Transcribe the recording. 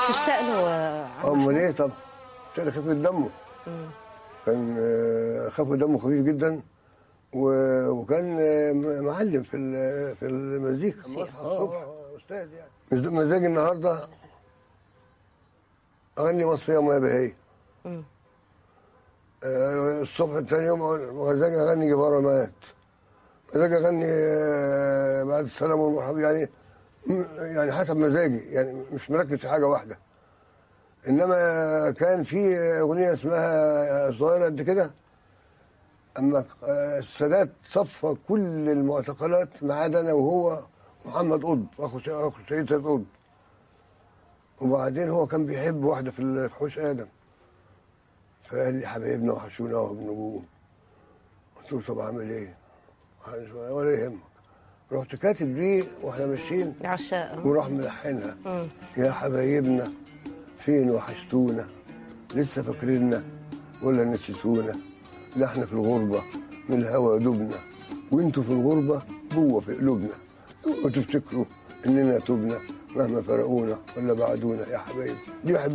بتشتاق له آه، عم امال ايه طب عشان خفه دمه كان آه، خفه دمه خفيف جدا و- وكان آه، م- معلم في ال- في المزيكا موسيقى. مصحى الصبح استاذ يعني مز- مزاجي النهارده اغني مصريه وما بهيه آه، الصبح تاني يوم أقول مزاجي اغني جبار مات مزاجي اغني آه، بعد السلام والمرحب يعني م- يعني حسب مزاجي يعني مش مركز في حاجه واحده انما كان في اغنيه اسمها صغيره قد كده اما آه، السادات صفى كل المعتقلات ما عدا انا وهو محمد قطب اخو س- اخو سيد سيد قطب وبعدين هو كان بيحب واحده في ال- في حوش ادم فقال لي حبايبنا وحشونا وبنجوم قلت له طب اعمل ايه؟ قال ولا يهمك رحت كاتب دي واحنا ماشيين عشاق وراح ملحنها يا حبايبنا فين وحشتونا لسه فاكريننا ولا نسيتونا ده احنا في الغربة من الهوى دبنا وانتوا في الغربة جوه في قلوبنا وتفتكروا اننا تبنا مهما فرقونا ولا بعدونا يا حبايبي دي بحب